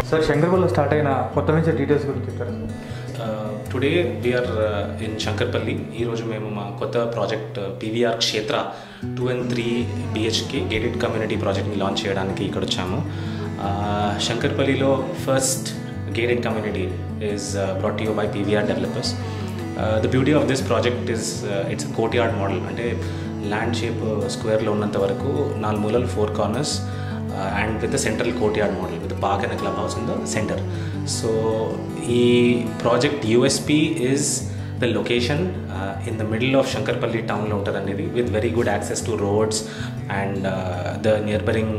Sir శంకర్పల్లిలో start అయిన కొత్త venture details గురించి చెప్తారా sir today we are in Shankarpalli ఈరోజు మేము మా కొత్త project PVR Kshetra two and three BHK gated community ప్రాజెక్ట్ని లాంచ్ చేయడానికి ఇక్కడ వచ్చాము Uh, శంకర్పల్లిలో first gated community is brought you by PVR developers the beauty of this project is it's courtyard model అంటే ల్యాండ్ షేప్ స్క్వేర్లో ఉన్నంత వరకు నాలుగు మూలలు four corners and with the central courtyard model with park and club house in the center so ఈ project USP is the location in the middle of Shankarpalli టౌన్లో ఉంటుంది అనేది with very good access to roads and the neighbouring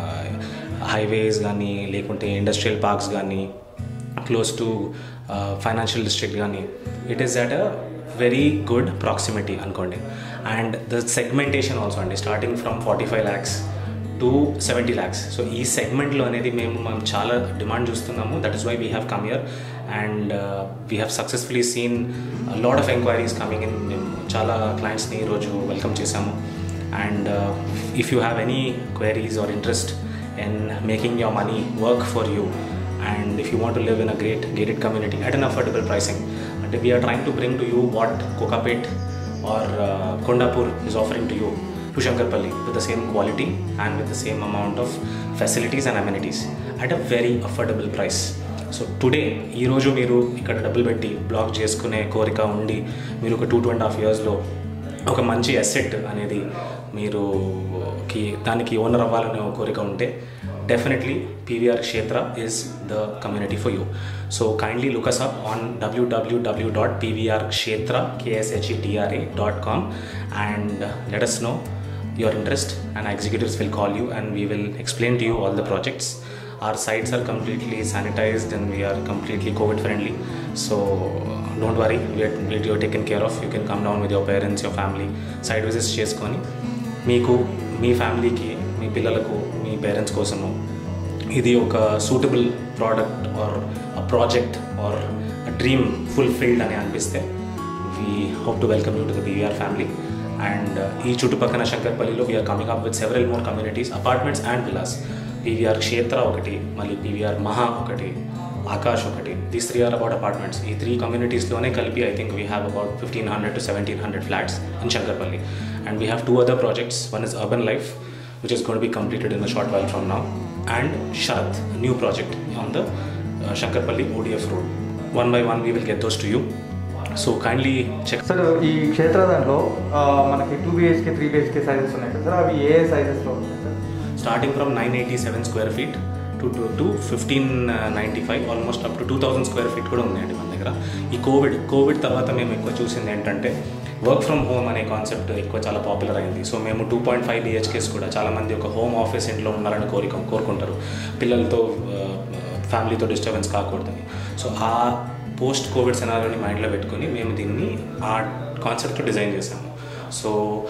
highways కానీ లేకుంటే industrial parks కానీ close to financial district కానీ it is at a very good proximity అనుకోండి and the segmentation also అండి starting from forty five lakhs to seventy lakhs so ఈ సెగ్మెంట్లో అనేది మేము మనం చాలా డిమాండ్ చూస్తున్నాము that is why we have come here and we have successfully seen load of enquiries coming in మేము చాలా క్లయింట్స్ని ఈరోజు వెల్కమ్ చేశాము and if you have any queries or interest in making your money work for you and if you want to live in a great gated community at an affordable pricing and we are trying to bring to you what kokapet or uh, kondapur is offering to you to shankarpalli with the same quality and with the same amount of facilities and amenities at a very affordable price so today ఈరోజు మీరు ఇక్కడ డబ్బులు పెట్టి black చేసుకునే కోరిక ఉండి మీరు ఒక టూ టూ అండ్ హాఫ్ ఇయర్స్లో ఒక మంచి అసెట్ అనేది మీరు కి దానికి ఓనర్ అవ్వాలనే ఒక కోరిక ఉంటే డెఫినెట్లీ పీవీఆర్ క్షేత్ర is the community for you so kindly Lukkas up on WWW dot PVR క్షేత్ర కేఎస్హెచ్ఈడిఆర్ఏ dot com and let us no your interest and executives will call you and we will explain to you all the projects our sites are completely sanitized and we are completely covid friendly so don't worry we are, we are taken care of you can come down with your parents your family site visits చేసుకొని మీకు మీ ఫ్యామిలీకి మీ పిల్లలకు మీ parents కోసము ఇది ఒక suitable product or a project or a dream fulfilled అని అనిపిస్తే we hope to welcome you to the BVR family and ఈ చుట్టుపక్కల శంకర్పల్లిలో we are coming up with several more communities apartments and villas PVR Kshetra ఒకటి మళ్ళీ పీవీఆర్ మహా ఒకటి ఆకాష్ ఒకటి these three are about apartments ఈ త్రీ కమ్యూనిటీస్లోనే కలిపి I think we have about fifteen hundred to seventeen hundred flats in Shankarpalli and we have two other projects one is urban life which is going to be completed in a short while from now, and Sharat, a new project on the uh, Shankarpalli ODF road. One by one, we will get those to you. So kindly check. Sir ఈ క్షేత్ర దాంట్లో ఆ, మనకి two BHK three BHK sizes ఉన్నాయి కదా sir అవి ఏ ఏ సైజెస్లో ఉన్నాయి sir Starting from 987 square feet to, to, to 1595, almost up to 2000 square feet కూడా ఉన్నాయండి మన దగ్గర ఈ కోవిడ్ కోవిడ్ తర్వాత మేము ఎక్కువ చూసింది ఏంటంటే వర్క్ ఫ్రమ్ హోమ్ అనే కాన్సెప్ట్ ఎక్కువ చాలా పాపులర్ అయింది సో మేము టూ పాయింట్ ఫైవ్ బిహెచ్కేస్ కూడా చాలామంది ఒక హోమ్ ఆఫీస్ ఇంట్లో ఉండాలని కోరిక కోరుకుంటారు పిల్లలతో ఫ్యామిలీతో డిస్టర్బెన్స్ కాకూడదని సో ఆ పోస్ట్ కోవిడ్ సెనారియోని మైండ్లో పెట్టుకొని మేము దీన్ని ఆ కాన్సెప్ట్ డిజైన్ చేసాము so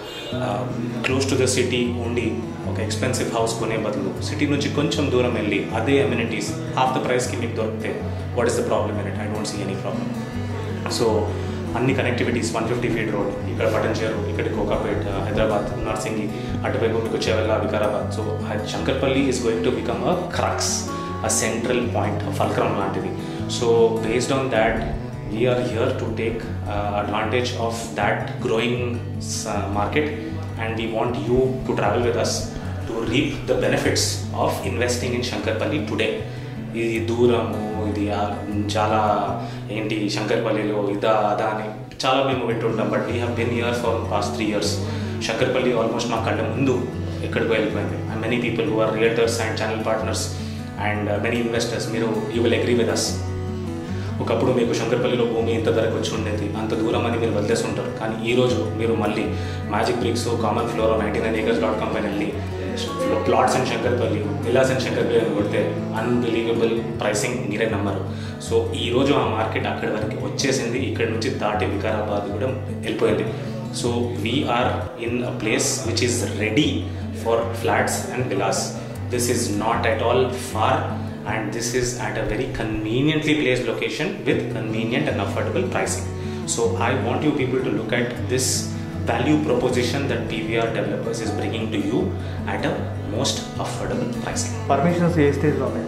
close to the city ఉండి ఒక ఎక్స్పెన్సివ్ హౌస్ కొనే బదులు సిటీ నుంచి కొంచెం దూరం వెళ్ళి అదే అమ్యూనిటీస్ హాఫ్ ద ప్రైస్కి మీకు దొరికితే what is the problem in it I don't see any problem so అన్ని connectivities one fifty feet road ఇక్కడ పటంచేరు ఇక్కడ కోకాపేట్ హైదరాబాద్ నర్సింగి అటువైపు మీకు Chevella Vikarabad so Shankarpalli is going to become a crux a central point fulcrum లాంటిది so based on that we are here to take advantage of that growing market and we want you to travel with us to reap the benefits of investing in Shankarpalli today ఇది దూరము ఇది ఆ చాలా ఏంటి శంకర్పల్లిలో ఇదా అదా అని చాలా మేము వింటుంటాం but we have been here for past three years Shankarpalli almost మా కళ్ళ ముందు ఎక్కడికి వెళ్ళిపోయింది and many people who are realtors and channel partners and many investors మీరు you will agree with us ఒకప్పుడు మీకు శంకర్పల్లిలో భూమి ఇంత ధరకు వచ్చి ఉండేది అంత దూరం అని మీరు వదిలేసి ఉంటారు కానీ ఈ రోజు మీరు మళ్ళీ MagicBricks CommonFloor ninety nine acres dot com పైన వెళ్ళి plots and Shankarpalli villas and Shankarpalli అని కొడితే అన్బిలీవబుల్ ప్రైసింగ్ మీరే నమ్మరు సో ఈ రోజు ఆ మార్కెట్ అక్కడి వరకు వచ్చేసింది ఇక్కడ నుంచి దాటి వికారాబాద్ కూడా వెళ్ళిపోయింది so we are in a place which is ready for flats and villas this is not at all far and this is at a very conveniently placed location with convenient and affordable pricing. So I want you people to look at this value proposition that PVR developers is bringing to you at a most affordable pricing. Permissions ఏ స్టేజ్లో ఉన్నాయి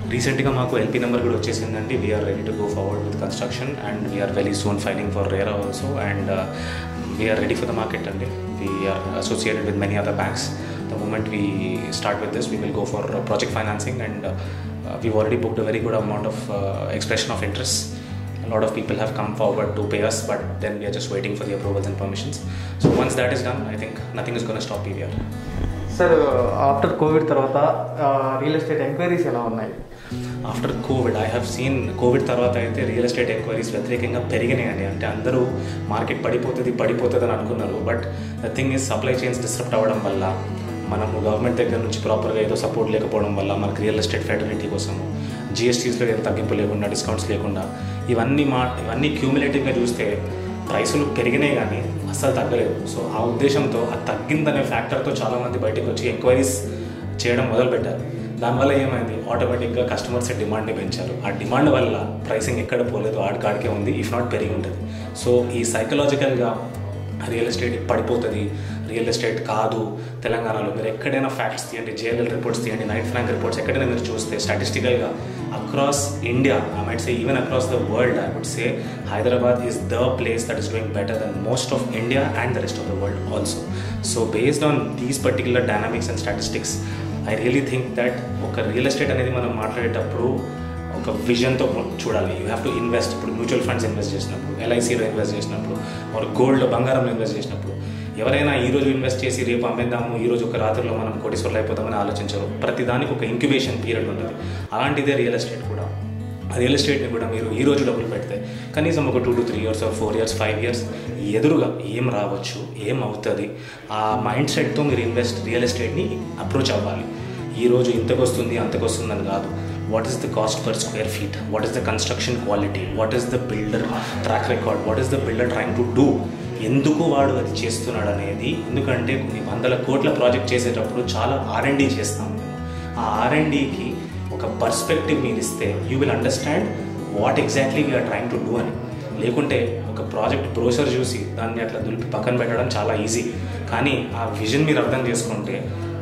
రీసెంట్గా మాకు L P number కూడా వచ్చేసిందండి we are ready to go forward with construction and we are very soon filing for RERA also and we are ready for the market అండి we are associated with many other banks the moment we start with this we will go for project financing and we've already booked a very good amount of uh, expression of interest. A lot of people have come forward to pay us, but then we are just waiting for the approvals and permissions. So once that is done, I think nothing is going to stop PVR. Sir after COVID తర్వాత real estate enquiries ఎలా ఉన్నాయి after COVID I have seen COVID తర్వాత అయితే real estate enquiries వ్యతిరేకంగా పెరిగినాయండి అంటే అందరూ market పడిపోతుంది పడిపోతుంది అని అనుకున్నారు but the thing is supply chains disturb అవ్వడం వల్ల మనము గవర్నమెంట్ దగ్గర నుంచి ప్రాపర్గా ఏదో సపోర్ట్ లేకపోవడం వల్ల మనకు రియల్ ఎస్టేట్ ఫెటర్నిటీ కోసము జిఎస్టీస్లో ఏదో తగ్గింపు లేకుండా డిస్కౌంట్స్ లేకుండా ఇవన్నీ మా ఇవన్నీ క్యూములేటివ్గా చూస్తే ప్రైసులు పెరిగినాయి కానీ అస్సలు తగ్గలేదు సో ఆ ఉద్దేశంతో ఆ తగ్గిందనే ఫ్యాక్టర్తో చాలామంది బయటకు వచ్చి ఎంక్వైరీస్ చేయడం మొదలుపెట్టారు దానివల్ల ఏమైంది ఆటోమేటిక్గా కస్టమర్స్ డిమాండ్ని పెంచారు ఆ డిమాండ్ వల్ల ప్రైసింగ్ ఎక్కడ పోలేదు ఆడికాడికే ఉంది ఇఫ్ నాట్ పెరిగి ఉంటుంది సో ఈ సైకలాజికల్గా రియల్ ఎస్టేట్ పడిపోతుంది రియల్ ఎస్టేట్ కాదు తెలంగాణలో మీరు ఎక్కడైనా ఫ్యాక్ట్స్ తీయండి జేఎల్ఎల్ రిపోర్ట్స్ తీయండి నైట్ ఫ్రాంక్ రిపోర్ట్స్ ఎక్కడైనా మీరు చూస్తే స్టాటిస్టికల్గా across India I might say even across the world I would say Hyderabad is the place that is doing better than most of India and the rest of the world also so based on these particular dynamics and statistics I really think that ఒక real estate అనేది మనం మాట్లాడేటప్పుడు ఒక విజన్తో చూడాలి you have to invest ఇప్పుడు mutual funds invest చేసినప్పుడు ఎల్ఐసీలో ఇన్వెస్ట్ చేసినప్పుడు మరి గోల్డ్ బంగారంలో ఇన్వెస్ట్ చేసినప్పుడు ఎవరైనా ఈ రోజు ఇన్వెస్ట్ చేసి రేపు అమ్మేద్దాము ఈ రోజు ఒక రాత్రిలో మనం కోటీశ్వర్లు అయిపోతామని ఆలోచించరు ప్రతి దానికి ఒక ఇంక్యుబేషన్ పీరియడ్ ఉంటుంది అలాంటిదే రియల్ ఎస్టేట్ కూడా రియల్ ఎస్టేట్ని కూడా మీరు ఈ రోజు డబ్బులు పెడితే కనీసం ఒక two to three years four years five years ఎదురుగా ఏం రావచ్చు ఏం అవుతుంది ఆ మైండ్ సెట్తో మీరు ఇన్వెస్ట్ రియల్ ఎస్టేట్ని అప్రోచ్ అవ్వాలి ఈ రోజు ఇంతకు వస్తుంది అంతకు వస్తుందని కాదు what is the cost per square feet what is the construction quality what is the builder track record what is the builder trying to do ఎందుకు వాడు అది చేస్తున్నాడు అనేది ఎందుకంటే కొన్ని వందల కోట్ల ప్రాజెక్ట్ చేసేటప్పుడు చాలా ఆర్ఎండి చేస్తాం మేము ఆ ఆర్ఎండికి ఒక పర్స్పెక్టివ్ మీరు ఇస్తే you will understand what exactly we are trying to do అని లేకుంటే ఒక ప్రాజెక్ట్ బ్రోషర్ చూసి దాన్ని అట్లా దులిపి పక్కన పెట్టడం చాలా ఈజీ కానీ ఆ విజన్ మీరు అర్థం చేసుకుంటే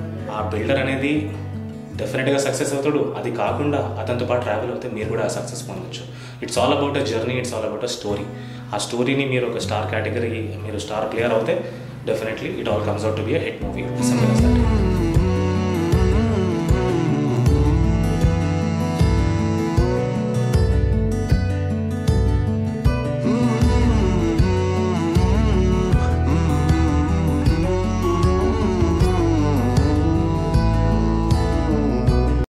ఆ బిల్డర్ అనేది డెఫినెట్గా సక్సెస్ అవుతాడు అది కాకుండా అతనితో పాటు ట్రావెల్ అవుతే మీరు కూడా సక్సెస్ పొందొచ్చు it's all about a journey it's all about a story ఆ స్టోరీని మీరు ఒక స్టార్ కేటగిరీ మీరు స్టార్ ప్లేయర్ అవుతే definitely it all comes out to be a hit movie simple that